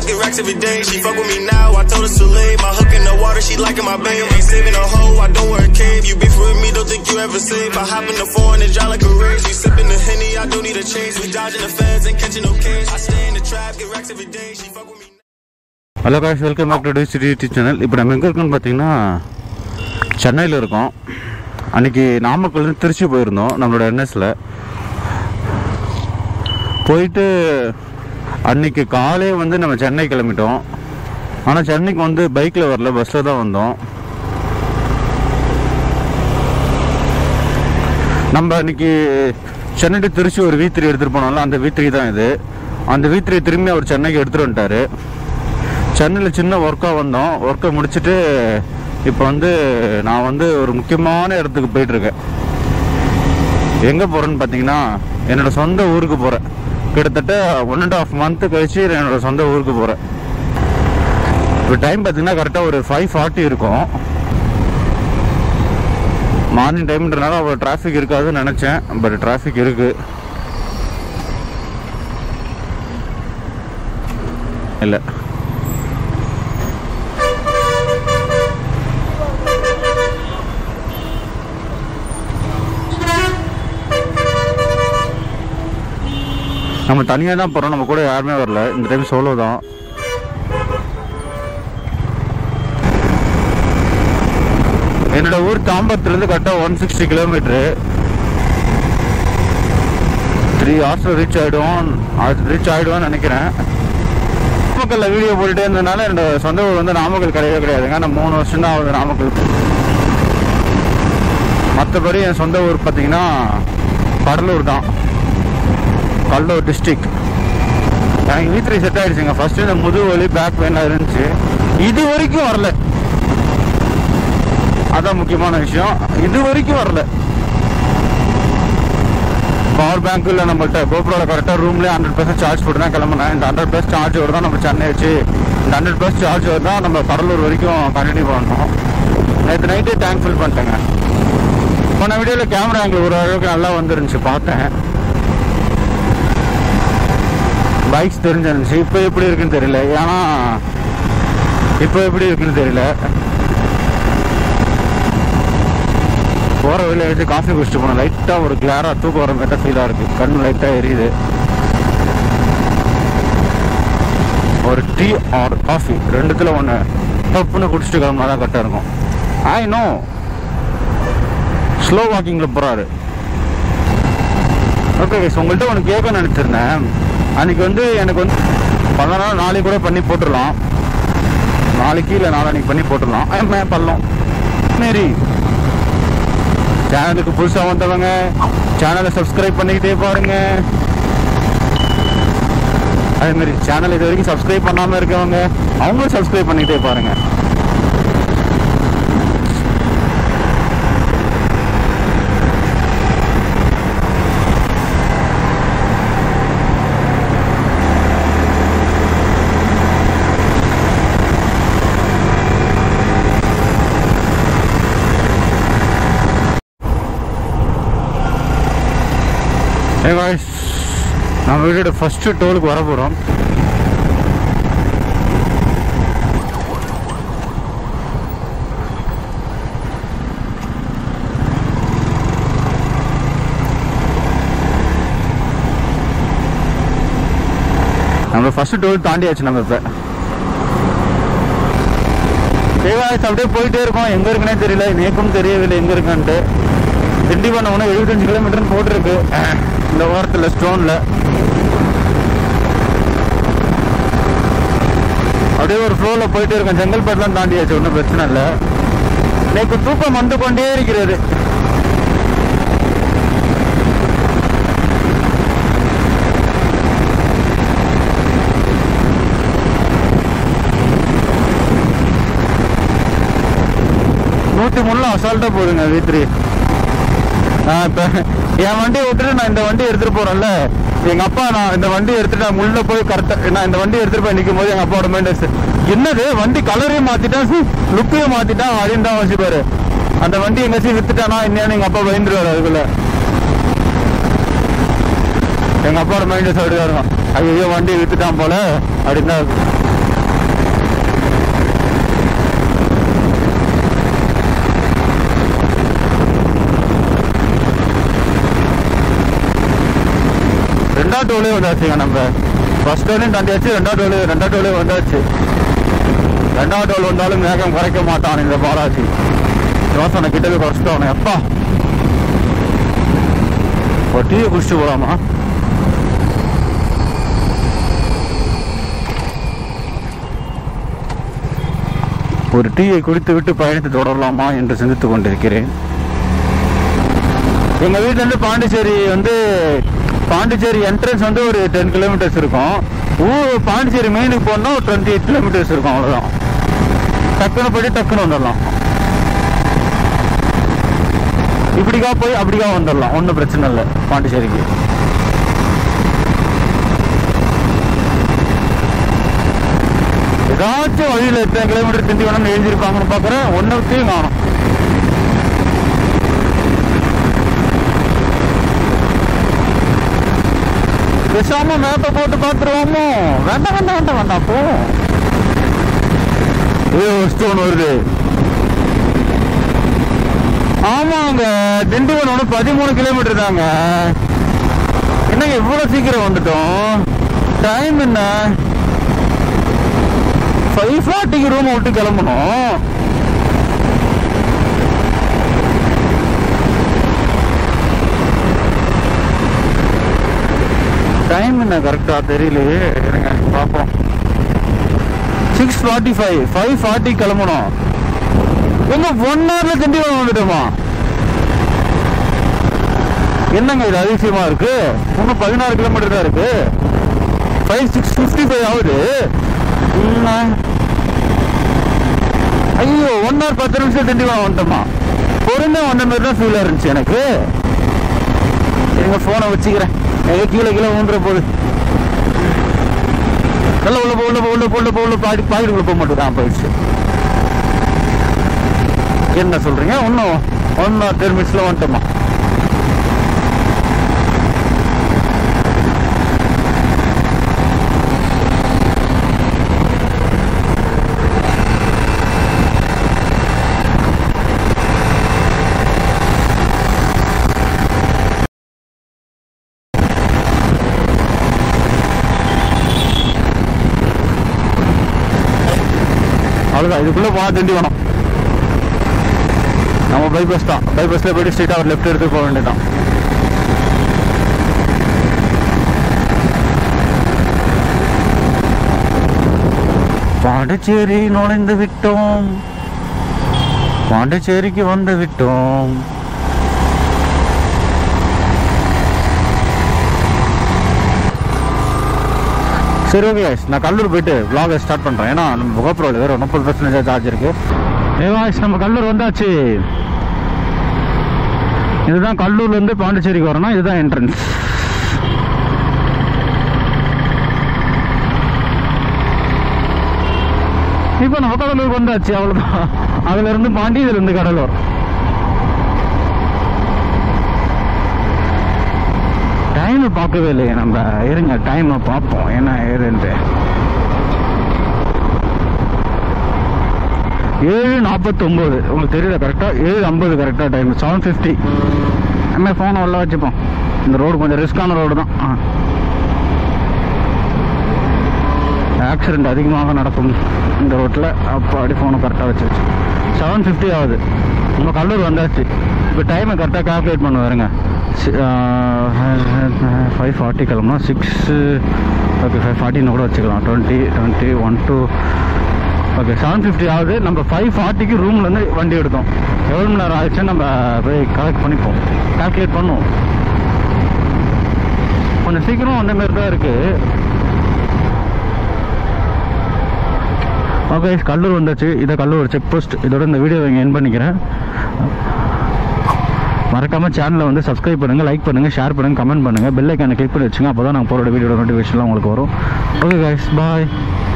trap, get racks every day. She fuck with me now, I told her to leave. My hook in the water, she liking my babe. Ain't saving a hoe, I don't wear a cave. You beef with me, don't think you ever safe. I hop in the foreign and dry like a race. You sipping the henny, I don't need a chase. We dodging the feds, ain't catching no case. I stay in the trap, get racks every day. She fuck with me. Hello காஷ் welcome back to city YouTube channel இப்போ நம்ம எங்கே இருக்கோம்னு பார்த்தீங்கன்னா சென்னையில் இருக்கோம் அன்றைக்கி நாமக்கல்லேருந்து திருச்சி போயிருந்தோம் நம்மளோட என்எஸில் போயிட்டு அன்னைக்கு காலையே வந்து நம்ம சென்னை கிளம்பிட்டோம் ஆனால் சென்னைக்கு வந்து பைக்கில் வரல பஸ்ஸில் தான் வந்தோம் நம்ம அன்னைக்கு சென்னை to திருச்சி ஒரு வி த்ரீ எடுத்துகிட்டு போனோம்ல அந்த வி த்ரீ தான் இது அந்த வி த்ரீ திரும்பி அவர் சென்னைக்கு எடுத்துகிட்டு வந்துட்டாரு சென்னையில் சின்ன ஒர்க்காக வந்தோம் ஒர்க்கை முடிச்சுட்டு இப்போ வந்து நான் வந்து ஒரு முக்கியமான இடத்துக்கு போயிட்டுருக்கேன் எங்கே போகிறேன்னு பார்த்தீங்கன்னா என்னோட சொந்த ஊருக்கு போகிறேன் கிட்டத்தட்ட ஒன் அண்ட் ஆஃப் மந்த்து கழிச்சு என்னோட சொந்த ஊருக்கு போகிறேன் இப்போ டைம் பார்த்தீங்கன்னா கரெக்டாக ஒரு ஃபைவ் ஃபார்ட்டி இருக்கும் மார்னிங் டைம்ன்றனால அவ்வளோ டிராஃபிக் இருக்காதுன்னு நினச்சேன் பட் டிராஃபிக் இருக்குது இல்லை நம்ம தனியாக தான் போகிறோம் நம்ம கூட யாருமே வரல இந்த டைம் சோலோ தான் என்னோட ஊர் தாம்பரத்துலேருந்து கரெக்டாக ஒன் சிக்ஸ்டி கிலோமீட்ரு த்ரீ ஹவர்ஸில் ரீச் ஆகிடுவோம் அது ரீச் ஆகிடுவோம்னு நினைக்கிறேன் நாமக்கல்ல வீடியோ போட்டுட்டே இருந்ததுனால என்னோட சொந்த ஊர் வந்து நாமக்கல் கிடையவே கிடையாதுங்க நான் மூணு வருஷம் தான் ஆகுது நாமக்கல் மற்றபடி என் சொந்த ஊர் பார்த்தீங்கன்னா கடலூர் தான் கடலூர் டிஸ்ட்ரிக்ட் எனக்கு வீத்திரி செட் ஆயிடுச்சுங்க ஃபர்ஸ்ட் இந்த முதுகு வலி பேக் பெயின்லாம் இருந்துச்சு இது வரைக்கும் வரல அதான் முக்கியமான விஷயம் இது வரைக்கும் வரல பவர் பேங்க் இல்லை நம்மள்ட்ட கோப்ரோட கரெக்டாக ரூம்லேயே ஹண்ட்ரட் பர்சன்ட் சார்ஜ் போட்டு தான் கிளம்புனேன் இந்த ஹண்ட்ரட் பர்சன்ட் சார்ஜ் தான் நம்ம சென்னை வச்சு இந்த ஹண்ட்ரட் பர்சன்ட் சார்ஜ் தான் நம்ம கடலூர் வரைக்கும் கண்டினியூ பண்ணோம் நேற்று நைட்டே டேங்க் ஃபில் பண்ணிட்டேங்க போன வீடியோவில் கேமரா ஆங்கிள் ஒரு அளவுக்கு நல்லா வந்துருந்துச்சு பார்த்தேன் பைக்ஸ் தெரிஞ்சிருந்துச்சு இப்போ எப்படி இருக்குன்னு தெரியல ஏன்னா இப்போ எப்படி இருக்குன்னு தெரியல போகிற வழியில் வச்சு காஃபி குடிச்சிட்டு போனோம் லைட்டாக ஒரு கிளாராக தூக்கம் வர மாதிரி ஃபீலாக இருக்குது கண் லைட்டாக எரியுது ஒரு டீ ஆர் காஃபி ரெண்டுத்தில் ஒன்று டப்புன்னு குடிச்சிட்டு கிளம்புனா தான் கரெக்டாக இருக்கும் ஐ நோ ஸ்லோ வாக்கிங்கில் போகிறாரு ஓகே கைஸ் உங்கள்கிட்ட ஒன்று கேட்க நினச்சிருந்தேன் அன்னைக்கு வந்து எனக்கு வந்து பதினாறு நாளைக்கு கூட பண்ணி போட்டுடலாம் நாளைக்கு இல்லை நாளைக்கு பண்ணி போட்டுடலாம் ஏம்மா பண்ணலாம் மாரி சேனலுக்கு புதுசாக வந்தவங்க சேனலை சப்ஸ்கிரைப் பண்ணிக்கிட்டே பாருங்க அதே மாதிரி சேனல் இது வரைக்கும் சப்ஸ்கிரைப் பண்ணாமல் இருக்கவங்க அவங்களும் சப்ஸ்கிரைப் பண்ணிக்கிட்டே பாருங்க ஏ guys நம்ம வீட்டோட ஃபஸ்ட்டு டோலுக்கு வர போகிறோம் நம்ம ஃபர்ஸ்ட் டோல் தாண்டியாச்சு நம்ம இப்போ தேவாயஸ் அப்படியே போயிட்டே இருக்கோம் எங்க இருக்குன்னே தெரியல எனக்கும் தெரியவில்லை எங்க இருக்கான்ட்டு திண்டிவனம் ஒன்று எழுபத்தஞ்சு கிலோமீட்டர்னு போட்டிருக்கு இந்த ஓரத்தில் ஸ்டோனில் அப்படியே ஒரு ஃப்ளோவில் போயிட்டே இருக்கோம் செங்கல்பட்டுலாம் தாண்டியாச்சு ஒன்றும் பிரச்சனை இல்லை எனக்கு தூக்கம் வந்து கொண்டே இருக்கிறது நூற்றி மூணுல அசால்ட்டாக போகுதுங்க வி த்ரீ நான் இப்போ என் வண்டியை விட்டுட்டு நான் இந்த வண்டி எடுத்துகிட்டு போகிறேன்ல எங்கள் அப்பா நான் இந்த வண்டி எடுத்துட்டு நான் உள்ள போய் கரெக்டாக நான் இந்த வண்டி எடுத்துகிட்டு போய் நிற்கும் போது எங்கள் அப்பாவோட மைண்ட் என்னது வண்டி கலரையும் மாற்றிட்டான் லுக்கையும் மாற்றிட்டான் அப்படின்னு தான் வச்சுப்பாரு அந்த வண்டி எங்கேயாச்சும் வித்துட்டானா என்னன்னு எங்கள் அப்பா பயந்துருவாரு அதுக்குள்ள எங்கள் அப்பாவோட மைண்ட் அப்படி தான் இருக்கும் ஐயோ வண்டி வித்துட்டான் போல அப்படின்னு தான் ரெண்டாவது டோலே வந்தாச்சுங்க நம்ம ஃபர்ஸ்ட் டோலையும் தாண்டியாச்சு ரெண்டாவது டோலே ரெண்டாவது டோலே வந்தாச்சு ரெண்டாவது டோல் வந்தாலும் வேகம் குறைக்க மாட்டான் இந்த பாலாஜி யோசனை கிட்டவே குறைச்சிட்டோம் எப்பா ஒரு டீயை குடிச்சிட்டு போலாமா ஒரு டீயை குடித்து விட்டு பயணத்தை தொடரலாமா என்று சிந்தித்துக் கொண்டிருக்கிறேன் எங்க வீட்ல இருந்து பாண்டிச்சேரி வந்து பாண்டிச்சேரி என்ட்ரன்ஸ் வந்து ஒரு டென் கிலோமீட்டர்ஸ் இருக்கும் ஊர் பாண்டிச்சேரி மெயினுக்கு போனா ஒரு டுவெண்ட்டி எயிட் கிலோமீட்டர்ஸ் இருக்கும் அவ்வளவுதான் டக்குன்னு போயிட்டு டக்குன்னு வந்துடலாம் இப்படிக்கா போய் அப்படிக்கா வந்துடலாம் ஒன்றும் பிரச்சனை இல்லை பாண்டிச்சேரிக்கு ஏதாச்சும் வழியில் எத்தனை கிலோமீட்டர் திண்டி வேணும்னு எழுதியிருப்பாங்கன்னு பார்க்குறேன் ஒன்றுத்தையும் காணும் பேசாம மேப்பை போட்டு பார்த்துருவோமோ வேண்டாம் வேண்டாம் வேண்டாம் வேண்டாம் போ ஏ ஒரு ஸ்டோன் வருது ஆமாங்க திண்டிவனம் ஒன்று பதிமூணு கிலோமீட்டர் தாங்க என்னங்க இவ்வளோ சீக்கிரம் வந்துட்டோம் டைம் என்ன ஃபைவ் ஃபார்ட்டிக்கு ரூம் விட்டு கிளம்பணும் டைம் என்ன கரெக்டா தெரியலையே இருங்க பார்ப்போம் six forty five five forty கிளம்பணும் எங்க ஒன் ஹவர்ல திண்டிவனம் வந்துட்டோமா என்னங்க இது அதிசயமா இருக்கு இன்னும் பதினாறு கிலோமீட்டர் தான் இருக்கு ஃபைவ் சிக்ஸ் ஃபிஃப்டி ஃபைவ் ஆகுது என்ன ஐயோ ஒன் ஹவர் பத்து நிமிஷம் திண்டிவனம் வந்துட்டோமா பொறுமையா வந்த மாதிரி தான் ஃபீல் இருந்துச்சு எனக்கு எங்க போனை வச்சுக்கிறேன் எங்க கீழே கீழே ஊன்ற போகுது நல்ல உள்ள போ உள்ள போ உள்ள போ உள்ள போ உள்ள பாடி பாக்கெட்டுக்குள்ள போக மாட்டேன் போயிடுச்சு என்ன சொல்றீங்க இன்னும் ஒன் ஆர் டென் மினிட்ஸ்ல வந்துட்டோமா அவ்வளோதான் இதுக்குள்ளே போனா திண்டி வேணும் நம்ம பைபாஸ் தான் பைபாஸ்ல போயிட்டு ஸ்ட்ரெயிட்டாக ஒரு லெஃப்ட் எடுத்து போக வேண்டியதான் பாண்டிச்சேரி நுழைந்து விட்டோம் பாண்டிச்சேரிக்கு வந்து விட்டோம் சரி ஓகே நான் கல்லூர் போயிட்டு vlog ஸ்டார்ட் பண்றேன் ஏன்னா நம்ம கோப்ரோவில் வேற முப்பது பர்சன்டேஜ் சார்ஜ் இருக்கு ஏ வாய்ஸ் நம்ம கல்லூர் வந்தாச்சு இதுதான் கல்லூர்ல இருந்து பாண்டிச்சேரிக்கு வரணும் இதுதான் என்ட்ரன்ஸ் இப்போ நம்ம கடலூருக்கு வந்தாச்சு அவ்வளவுதான் அதுல இருந்து பாண்டி இதுல இருந்து கடலூர் டைம் பார்க்கவே இல்லையே நம்ம இருங்க டைமை பார்ப்போம் என்ன ஏதுன்ட்டு ஏழு நாற்பத்தொம்போது உங்களுக்கு தெரியல கரெக்டாக ஏழு ஐம்பது கரெக்டாக டைம் செவன் ஃபிஃப்டி நம்ம ஃபோனை உள்ள வச்சுப்போம் இந்த ரோடு கொஞ்சம் ரிஸ்கான ரோடு தான் ஆ ஆக்சிடென்ட் அதிகமாக நடக்கும் இந்த ரோட்டில் அப்போ அப்படி ஃபோனை கரெக்டாக வச்சு வச்சு செவன் ஃபிஃப்டி ஆகுது நம்ம கல்லூர் வந்தாச்சு இப்போ டைமை கரெக்டாக கால்குலேட் பண்ண வருங்க ஃபைவ் ஃபார்ட்டி கிளம்புனா சிக்ஸ் ஓகே ஃபைவ் ஃபார்ட்டின்னு கூட வச்சுக்கலாம் twenty twenty one two okay seven fifty ஆகுது நம்ம ஃபைவ் ஃபார்ட்டிக்கு ரூம்லேருந்து வண்டி எடுத்தோம் எவ்வளோ மணி நேரம் ஆச்சுன்னு நம்ம போய் கலெக்ட் பண்ணிப்போம் கால்குலேட் பண்ணுவோம் கொஞ்சம் சீக்கிரம் அந்த மாதிரி தான் இருக்குது ஓகே கல்லூர் வந்தாச்சு இதை கல்லூர் செக் போஸ்ட் இதோட இந்த வீடியோ இங்கே என் பண்ணிக்கிறேன் மறக்காம சேனலை வந்து சப்ஸ்கிரைப் பண்ணுங்க லைக் பண்ணுங்க ஷேர் பண்ணுங்க கமெண்ட் பண்ணுங்க பெல் ஐக்கானை கிளிக் பண்ணி வச்சுங்க அப்போ தான் நாங்கள் போகிற வீடியோட நோட்டிஃபிகேஷன்லாம் உங்களுக்கு வரும் ஓகே கைஸ் பாய்